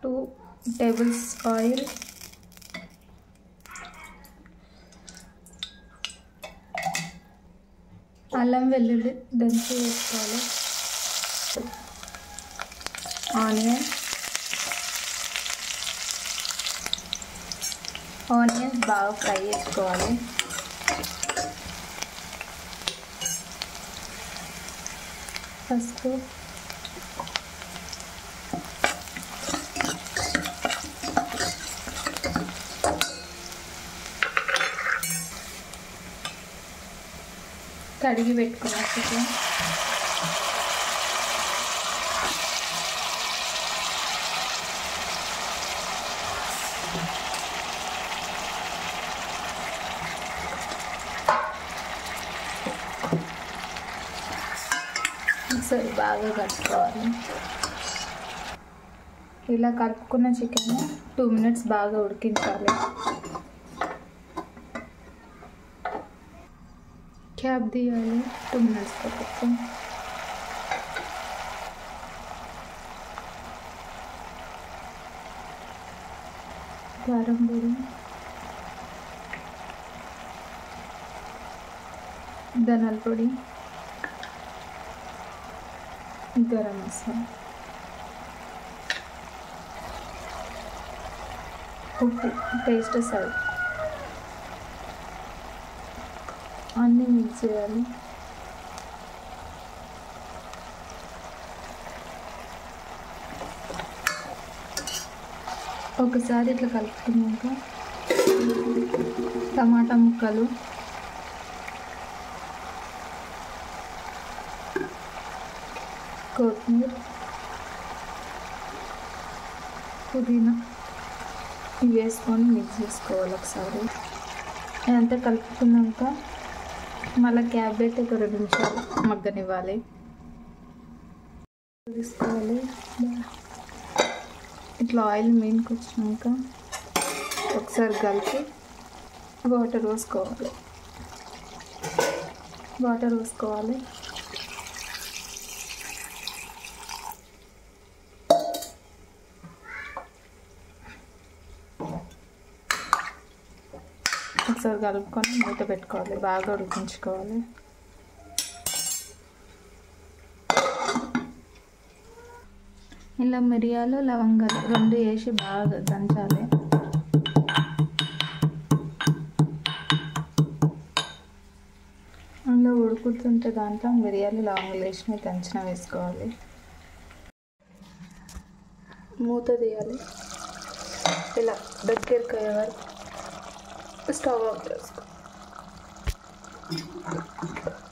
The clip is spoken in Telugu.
టూ టేబుల్స్ ఆయిల్ అల్లం వెల్లుల్లి దంచి వేసుకోవాలి ఆనియన్ ఆనియన్స్ బాగా ఫ్రై చేసుకోవాలి పసుపు కడిగి పెట్టుకున్న చికెన్ ఒకసారి బాగా కలుపుకోవాలి ఇలా కలుపుకున్న చికెన్ టూ మినిట్స్ బాగా ఉడికించాలి క్యాప్ తీయాలి టూ మినిట్స్ తర్వాత కారం పొడి ధనాల పొడి గరం మసాలా ఉప్పు టేస్ట్ సరి అన్నీ మిక్స్ చేయాలి ఒకసారి ఇట్లా కలుపుకున్నాక టమాటా ముక్కలు కొత్తిమీర పుదీనా ఇవి వేసుకొని మిక్స్ చేసుకోవాలి ఒకసారి ఇదంతా కలుపుకున్నాక మళ్ళీ క్యాబ్ పెట్టి ఒక రెండు నిమిషాలు మగ్గనివ్వాలి తీసుకోవాలి ఇట్లా ఆయిల్ మెయిన్కి వచ్చినాక ఒకసారి కలిపి వాటర్ పోసుకోవాలి వాటర్ పోసుకోవాలి ఒకసారి కలుపుకొని మూత పెట్టుకోవాలి బాగా ఉడికించుకోవాలి ఇలా మిరియాలు లవంగాలు రెండు వేసి బాగా దంచాలి అందులో ఉడుకుతుంటే దాంట్లో మిరియాలు లవంగాలు వేసి దంచిన వేసుకోవాలి మూత తీయాలి ఇలా దగ్గరికి అయ్యే వరకు స్టవ్ ఆఫ్ చేసుకో